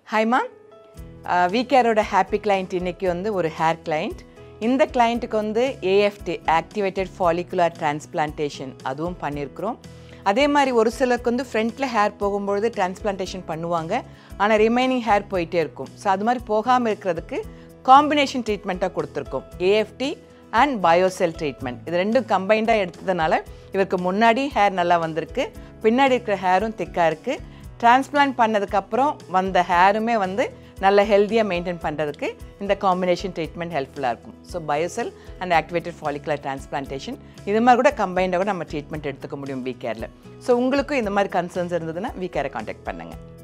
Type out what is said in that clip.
ஹாய்மா விகேரோட happy client இன்னைக்கு வந்து ஒரு ஹேர் கிளைண்ட் இந்த கிளைண்ட்டுக்கு வந்து ஏஎஃப்டி ஆக்டிவேட்டட் ஃபாலிகுலர் டிரான்ஸ்பிளான்டேஷன் அதுவும் பண்ணியிருக்கிறோம் அதே மாதிரி ஒரு சிலருக்கு வந்து ஃப்ரண்ட்டில் ஹேர் போகும்பொழுது டிரான்ஸ்பிளான்டேஷன் பண்ணுவாங்க ஆனால் ரிமைனிங் ஹேர் போயிட்டே இருக்கும் ஸோ அது மாதிரி போகாமல் இருக்கிறதுக்கு காம்பினேஷன் ட்ரீட்மெண்ட்டாக கொடுத்துருக்கோம் ஏஎஃப்டி அண்ட் பயோசெல் ட்ரீட்மெண்ட் இது ரெண்டும் கம்பைண்டாக எடுத்ததுனால இவருக்கு முன்னாடி ஹேர் நல்லா வந்திருக்கு பின்னாடி இருக்கிற ஹேரும் திக்காக இருக்குது டிரான்ஸ்பிளான்ட் பண்ணதுக்கப்புறம் வந்த ஹேருமே வந்து நல்ல ஹெல்த்தியாக மெயின்டைன் பண்ணுறதுக்கு இந்த காம்பினேஷன் ட்ரீட்மெண்ட் ஹெல்ப்ஃபுல்லாக இருக்கும் so biocell and activated follicular transplantation இது மாதிரி கூட கம்பைண்டாக கூட நம்ம ட்ரீட்மெண்ட் எடுத்துக்க முடியும் வி கேரில் ஸோ உங்களுக்கும் இந்த மாதிரி கன்சர்ன்ஸ் இருந்ததுன்னா வி கேரை காண்டாக்ட் பண்ணுங்கள்